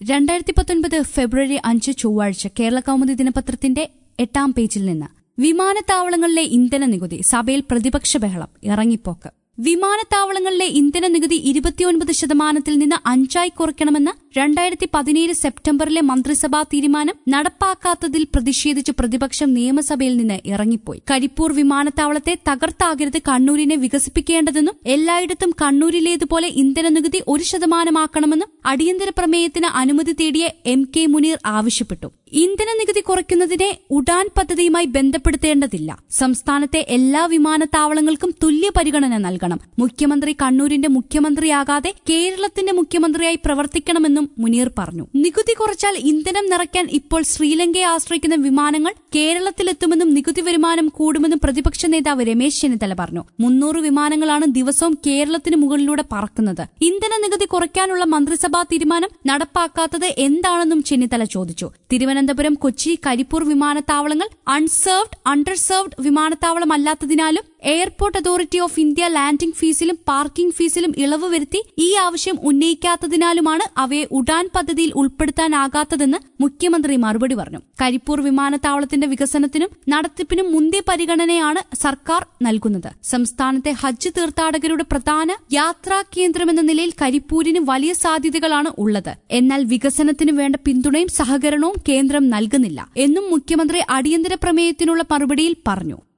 രണ്ടായിരത്തി പത്തൊൻപത് ഫെബ്രുവരി അഞ്ച് ചൊവ്വാഴ്ച കേരള കൗമുദി ദിനപത്രത്തിന്റെ എട്ടാം പേജിൽ നിന്ന് വിമാനത്താവളങ്ങളിലെ ഇന്ധന നികുതി സഭയിൽ പ്രതിപക്ഷ ബഹളം ഇറങ്ങിപ്പോക്ക് വിമാനത്താവളങ്ങളിലെ ഇന്ധന നികുതി ഇരുപത്തിയൊൻപത് ശതമാനത്തിൽ നിന്ന് അഞ്ചായി കുറയ്ക്കണമെന്ന് രണ്ടായിരത്തി പതിനേഴ് സെപ്റ്റംബറിലെ മന്ത്രിസഭാ തീരുമാനം നടപ്പാക്കാത്തതിൽ പ്രതിഷേധിച്ച് പ്രതിപക്ഷം നിയമസഭയിൽ നിന്ന് ഇറങ്ങിപ്പോയി കരിപ്പൂർ വിമാനത്താവളത്തെ തകർത്താകരുത് കണ്ണൂരിനെ വികസിപ്പിക്കേണ്ടതെന്നും എല്ലായിടത്തും കണ്ണൂരിലേതുപോലെ ഇന്ധന നികുതി ഒരു ശതമാനമാക്കണമെന്നും അടിയന്തര പ്രമേയത്തിന് അനുമതി തേടിയ എം കെ മുനീർ ആവശ്യപ്പെട്ടു ഇന്ധന നികുതി കുറയ്ക്കുന്നതിനെ ഉഡാൻ പദ്ധതിയുമായി ബന്ധപ്പെടുത്തേണ്ടതില്ല സംസ്ഥാനത്തെ എല്ലാ വിമാനത്താവളങ്ങൾക്കും തുല്യ പരിഗണന നൽകണം മുഖ്യമന്ത്രി കണ്ണൂരിന്റെ മുഖ്യമന്ത്രിയാകാതെ കേരളത്തിന്റെ മുഖ്യമന്ത്രിയായി പ്രവർത്തിക്കണമെന്നും മുനീർ പറഞ്ഞു നികുതി കുറച്ചാൽ ഇന്ധനം നിറയ്ക്കാൻ ഇപ്പോൾ ശ്രീലങ്കയെ ആശ്രയിക്കുന്ന വിമാനങ്ങൾ കേരളത്തിലെത്തുമെന്നും നികുതി വരുമാനം കൂടുമെന്നും പ്രതിപക്ഷ നേതാവ് രമേശ് ചെന്നിത്തല പറഞ്ഞു മുന്നൂറ് വിമാനങ്ങളാണ് ദിവസവും കേരളത്തിന് മുകളിലൂടെ പറക്കുന്നത് ഇന്ധന നികുതി കുറയ്ക്കാനുള്ള മന്ത്രിസഭാ തീരുമാനം നടപ്പാക്കാത്തത് എന്താണെന്നും ചെന്നിത്തല ചോദിച്ചു തിരുവനന്തപുരം കൊച്ചി കരിപ്പൂർ വിമാനത്താവളങ്ങൾ അൺസേർവ്ഡ് അണ്ടർസേർവ്ഡ് വിമാനത്താവളമല്ലാത്തതിനാലും airport authority of India landing ഫീസിലും പാർക്കിംഗ് ഫീസിലും ഇളവ് വരുത്തി ഈ ആവശ്യം ഉന്നയിക്കാത്തതിനാലുമാണ് അവയെ ഉഡാൻ പദ്ധതിയിൽ ഉൾപ്പെടുത്താനാകാത്തതെന്ന് മുഖ്യമന്ത്രി മറുപടി പറഞ്ഞു കരിപ്പൂർ വിമാനത്താവളത്തിന്റെ വികസനത്തിനും നടത്തിപ്പിനും മുന്തിയ പരിഗണനയാണ് സർക്കാർ നൽകുന്നത് സംസ്ഥാനത്തെ ഹജ്ജ് തീർത്ഥാടകരുടെ പ്രധാന യാത്രാ കേന്ദ്രമെന്ന നിലയിൽ കരിപ്പൂരിന് വലിയ സാധ്യതകളാണ് ഉള്ളത് എന്നാൽ വികസനത്തിന് വേണ്ട പിന്തുണയും സഹകരണവും കേന്ദ്രം നൽകുന്നില്ല എന്നും മുഖ്യമന്ത്രി അടിയന്തര പ്രമേയത്തിനുള്ള മറുപടിയിൽ പറഞ്ഞു